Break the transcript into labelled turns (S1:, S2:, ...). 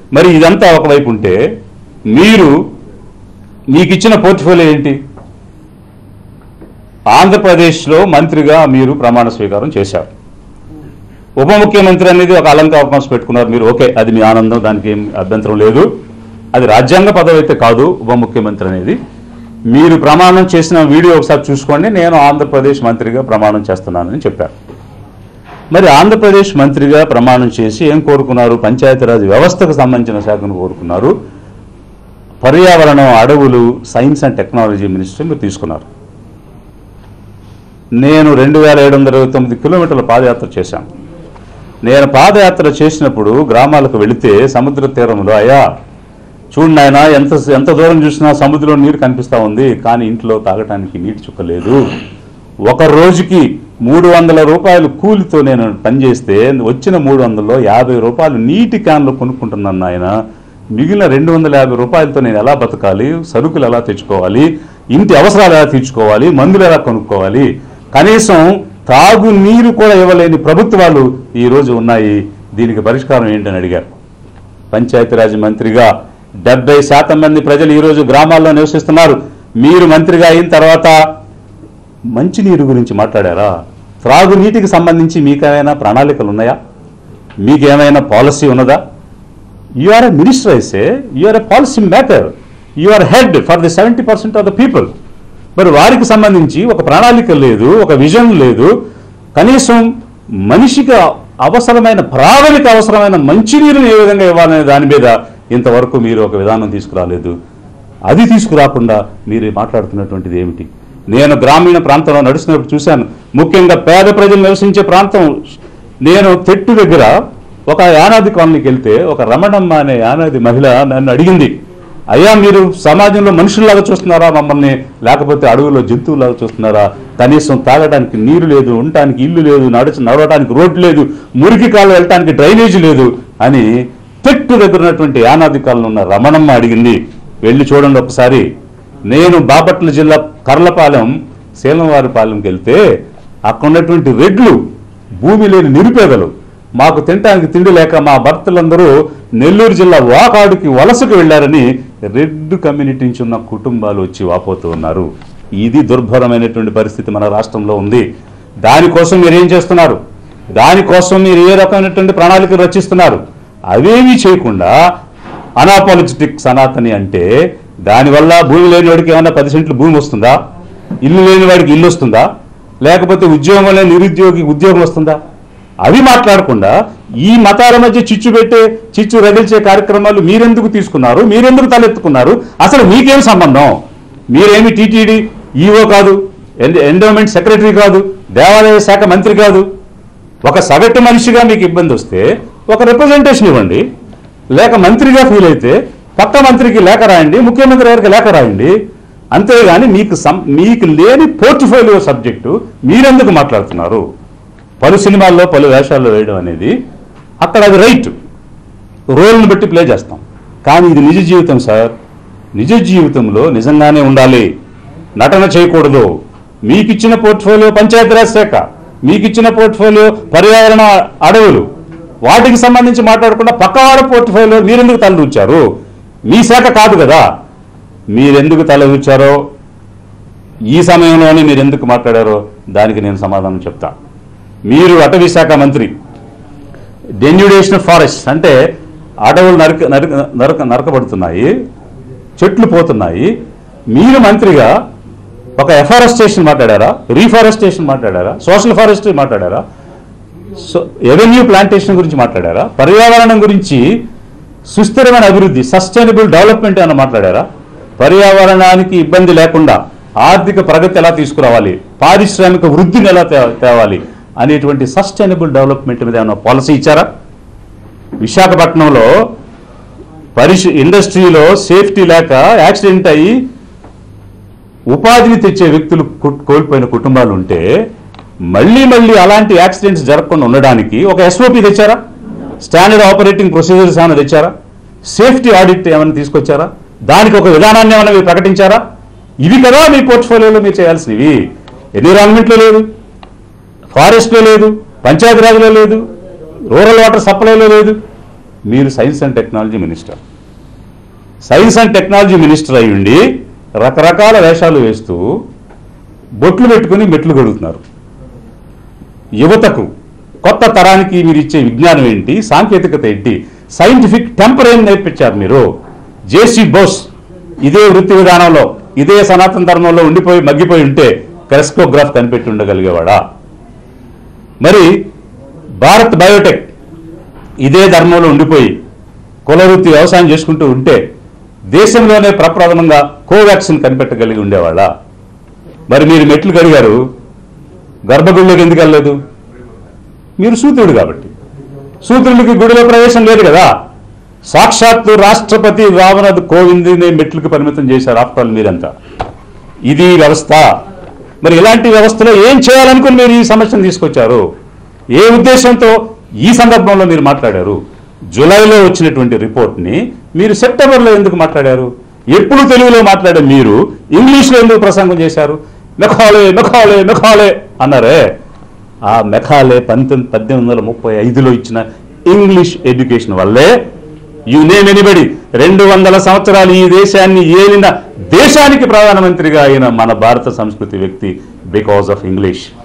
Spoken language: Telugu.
S1: మరి ఇదంతా ఒకవైపు ఉంటే మీరు మీకు ఇచ్చిన పోర్ట్ఫోలియో ఏంటి ఆంధ్రప్రదేశ్లో మంత్రిగా మీరు ప్రమాణ స్వీకారం చేశారు ఉప ముఖ్యమంత్రి అనేది ఒక అలంకారం పెట్టుకున్నారు మీరు ఓకే అది మీ ఆనందం దానికి ఏం అభ్యంతరం లేదు అది రాజ్యాంగ పదవి అయితే కాదు ఉప ముఖ్యమంత్రి అనేది మీరు ప్రమాణం చేసిన వీడియో ఒకసారి చూసుకోండి నేను ఆంధ్రప్రదేశ్ మంత్రిగా ప్రమాణం చేస్తున్నానని చెప్పారు మరి ఆంధ్రప్రదేశ్ మంత్రిగా ప్రమాణం చేసి ఏం కోరుకున్నారు పంచాయతీరాజ్ వ్యవస్థకు సంబంధించిన శాఖను కోరుకున్నారు పర్యావరణం అడవులు సైన్స్ అండ్ టెక్నాలజీ మినిస్టర్ మీరు తీసుకున్నారు నేను రెండు వేల ఏడు వందల ఇరవై తొమ్మిది కిలోమీటర్ల పాదయాత్ర చేశాను నేను పాదయాత్ర చేసినప్పుడు గ్రామాలకు వెళితే సముద్ర తీరంలో అయ్యా చూడు నాయనా ఎంత ఎంత దూరం చూసినా సముద్రంలో నీరు కనిపిస్తూ ఉంది కానీ ఇంట్లో తాగటానికి నీటి చుక్క లేదు ఒక రోజుకి మూడు వందల రూపాయలు కూలితో నేను పనిచేస్తే వచ్చిన మూడు వందల్లో యాభై రూపాయలు నీటి క్యాన్లు కొనుక్కుంటున్నాను నాయన మిగిలిన రెండు వందల యాభై రూపాయలతో నేను ఎలా బతకాలి సరుకులు ఎలా తెచ్చుకోవాలి ఇంటి అవసరాలు ఎలా తీర్చుకోవాలి మందులు ఎలా కొనుక్కోవాలి కనీసం తాగు నీరు కూడా ఇవ్వలేని ప్రభుత్వాలు ఈ రోజు ఉన్నాయి దీనికి పరిష్కారం ఏంటని అడిగారు పంచాయతీరాజ్ మంత్రిగా డెబ్బై శాతం మంది ప్రజలు ఈరోజు గ్రామాల్లో నివసిస్తున్నారు మీరు మంత్రిగా అయిన తర్వాత మంచినీరు గురించి మాట్లాడారా త్రాగునీటికి సంబంధించి మీకేమైనా ప్రణాళికలు ఉన్నాయా మీకేమైనా పాలసీ ఉన్నదా యు ఆర్ ఎ మినిస్టర్ అయితే you are a policy maker you are head for the seventy percent of the people మరి వారికి సంబంధించి ఒక ప్రణాళిక లేదు ఒక విజన్ లేదు కనీసం మనిషికి అవసరమైన ప్రాథమిక అవసరమైన మంచినీరుని ఏ విధంగా ఇవ్వాలనే దాని మీద ఇంతవరకు మీరు ఒక విధానం తీసుకురాలేదు అది తీసుకురాకుండా మీరు మాట్లాడుతున్నటువంటిది ఏమిటి నేను గ్రామీణ ప్రాంతంలో నడుస్తున్నప్పుడు చూశాను ముఖ్యంగా పేద ప్రజలు నివసించే ప్రాంతం నేను తెట్టు దగ్గర ఒక యానాది కాలనీకి వెళ్తే ఒక రమణమ్మ అనే యానాది మహిళ నన్ను అడిగింది అయ్యా మీరు సమాజంలో మనుషుల్లాగా చూస్తున్నారా మమ్మల్ని లేకపోతే అడవుల్లో జంతువులాగా చూస్తున్నారా కనీసం తాగడానికి నీరు లేదు ఉండటానికి ఇల్లు లేదు నడుచు నడవడానికి రోడ్డు లేదు మురికి కాలు వెళ్ళటానికి డ్రైనేజీ లేదు అని తెట్టు దగ్గర ఉన్నటువంటి యానాది కాలంలో ఉన్న రమణమ్మ అడిగింది వెళ్ళి చూడండి ఒకసారి నేను బాపట్ల జిల్లా కర్లపాలెం శీలంవారిపాలెంకి వెళ్తే అక్కడ ఉన్నటువంటి రెడ్లు భూమి లేని నిరుపేదలు మాకు తినడానికి తిండి లేక మా భర్తలందరూ నెల్లూరు జిల్లా వాకాడుకి వలసకు వెళ్లారని రెడ్ కమ్యూనిటీ నుంచి ఉన్న కుటుంబాలు వచ్చి వాపోతూ ఉన్నారు ఇది దుర్భరమైనటువంటి పరిస్థితి మన రాష్ట్రంలో ఉంది దానికోసం మీరు ఏం చేస్తున్నారు దానికోసం మీరు ఏ రకమైనటువంటి ప్రణాళికలు రచిస్తున్నారు అవేమీ చేయకుండా అనాపాలిటిక్ సనాతని అంటే దానివల్ల భూమి లేని వాడికి ఏమన్నా పది సెంట్లు భూమి వస్తుందా ఇల్లు లేని వాడికి ఇల్లు వస్తుందా లేకపోతే ఉద్యోగం లేని నిరుద్యోగి ఉద్యోగం వస్తుందా అవి మాట్లాడకుండా ఈ మతాల మధ్య చిచ్చు పెట్టే చిచ్చు రగిల్చే కార్యక్రమాలు మీరెందుకు తీసుకున్నారు మీరెందుకు తలెత్తుకున్నారు అసలు మీకేం సంబంధం మీరేమి టీటీడీ ఈఓ కాదు ఎండ- ఎండోమెంట్ సెక్రటరీ కాదు దేవాలయ శాఖ మంత్రి కాదు ఒక సగటు మనిషిగా మీకు ఇబ్బంది వస్తే ఒక రిప్రజెంటేషన్ ఇవ్వండి లేక మంత్రిగా ఫీల్ అయితే పక్క మంత్రికి లేఖ రాయండి ముఖ్యమంత్రి గారికి లేఖ రాయండి అంతేగాని మీకు సం- మీకు లేని పోర్ట్ఫోలియో సబ్జెక్టు మీరెందుకు మాట్లాడుతున్నారు పలు సినిమాల్లో పలు వేషాల్లో వేయడం అనేది అక్కడ అది రైట్ రోల్ని బట్టి ప్లే చేస్తాం కానీ ఇది నిజ జీవితం సార్ నిజ జీవితంలో నిజంగానే ఉండాలి నటన చేయకూడదు మీకిచ్చిన పోర్ట్ఫోలియో పంచాయతీరాజ్ శాఖ మీకిచ్చిన పోర్ట్ఫోలియో పర్యావరణ అడవులు వాటికి సంబంధించి మాట్లాడకుండా పక్కవాడ పోర్ట్ఫోలియో మీరెందుకు తలదూచారు మీ శాఖ కాదు కదా మీరెందుకు తలదూచారో ఈ సమయంలోనే మీరు ఎందుకు మాట్లాడారో దానికి నేను సమాధానం చెప్తా మీరు అటవీ శాఖ మంత్రి డెన్యుడేషన్ ఫారెస్ట్ అంటే అడవులు నరక నరక నరక నరకబడుతున్నాయి చెట్లు పోతున్నాయి మీరు మంత్రిగా ఒక ఎఫారెస్టేషన్ మాట్లాడారా రీఫారెస్టేషన్ మాట్లాడారా సోషల్ ఫారెస్ట్రీ మాట్లాడారా సో ఎవెన్యూ ప్లాంటేషన్ గురించి మాట్లాడారా పర్యావరణం గురించి సుస్థిరమైన అభివృద్ధి సస్టైనబుల్ డెవలప్మెంట్ అని మాట్లాడారా పర్యావరణానికి ఇబ్బంది లేకుండా ఆర్థిక ప్రగతి ఎలా తీసుకురావాలి పారిశ్రామిక వృద్ధిని ఎలా తే- తేవాలి అనేటువంటి సస్టైనబుల్ డెవలప్మెంట్ మీద ఏమైనా పాలసీ ఇచ్చారా విశాఖపట్నంలో పరిశ ఇండస్ట్రీలో సేఫ్టీ లేక యాక్సిడెంట్ అయ్యి ఉపాధిని తెచ్చే వ్యక్తులు కు- కోల్పోయిన కుటుంబాలు ఉంటే మళ్ళీ మళ్ళీ అలాంటి యాక్సిడెంట్స్ జరగకుండా ఉండడానికి ఒక ఎస్ఓపి తెచ్చారా స్టాండర్డ్ ఆపరేటింగ్ ప్రొసీజర్స్ ఏమైనా తెచ్చారా సేఫ్టీ ఆడిట్ ఏమైనా తీసుకొచ్చారా దానికి ఒక విధానాన్ని ఏమైనా మీరు ప్రకటించారా ఇవి కదా మీ పోర్ట్ఫోలియోలో మీరు చేయాల్సినవి ఎన్విరాన్మెంట్లో లేదు ఫారెస్ట్లో లేదు పంచాయతీరాజ్లో లేదు రూరల్ వాటర్ సప్లైలో లేదు మీరు science and technology minister science and technology minister అయి ఉండి రకరకాల వేషాలు వేస్తూ బొట్లు పెట్టుకుని మెట్లు కడుగుతున్నారు యువతకు కొత్త తరానికి మీరు ఇచ్చే విజ్ఞానం ఏంటి సాంకేతికత ఏంటి సైంటిఫిక్ టెంపర్ ఏం నేర్పించారు మీరు జేసీ బోస్ ఇదే వృత్తి విధానంలో ఇదే సనాతన ధర్మంలో ఉండిపోయి మగ్గిపోయి ఉంటే క్రెస్కోగ్రాఫ్ కనిపెట్టి ఉండగలిగేవాడా మరి భారత్ బయోటెక్ ఇదే ధర్మంలో ఉండిపోయి కులవృత్తి వ్యవసాయం చేసుకుంటూ ఉంటే దేశంలోనే ప్రప్రథమంగా కోవాక్సిన్ కనిపెట్టగలిగి ఉండేవాళ్ళ మరి మీరు మెట్లు కడిగారు గర్భగుడిలోకి ఎందుకు వెళ్ళలేదు మీరు సూత్రుడు కాబట్టి సూత్రుడికి గుడిలో ప్రవేశం లేదు కదా సాక్షాత్తు రాష్ట్రపతి రామనాథ్ కోవింద్ని మెట్లకు పరిమితం చేశారు ఆఫ్టర్ ఆల్ మీరంతా ఇది వ్యవస్థ మరి ఇలాంటి వ్యవస్థలో ఏం చేయాలనుకుని మీరు ఈ సమస్యను తీసుకొచ్చారు ఏ ఉద్దేశంతో ఈ సందర్భంలో మీరు మాట్లాడారు జూలైలో వచ్చినటువంటి రిపోర్ట్ని మీరు సెప్టెంబర్లో ఎందుకు మాట్లాడారు ఎప్పుడు తెలుగులో మాట్లాడే మీరు ఇంగ్లీష్లో ఎందుకు ప్రసంగం చేశారు మెఖాలే మెఖాలే మెఖాలే అన్నారే ఆ మెఖాలే పంతొమ్మిది పద్దెనిమిది వందల ముప్పై ఐదులో ఇచ్చిన ఇంగ్లీష్ ఎడ్యుకేషన్ వల్లే యు నేమ్ ఎనిబడి రెండు వందల సంవత్సరాలు ఈ దేశాన్ని ఏలిన దేశానికి ప్రధానమంత్రిగా అయిన మన భారత సంస్కృతి వ్యక్తి బికాస్ ఆఫ్ ఇంగ్లీష్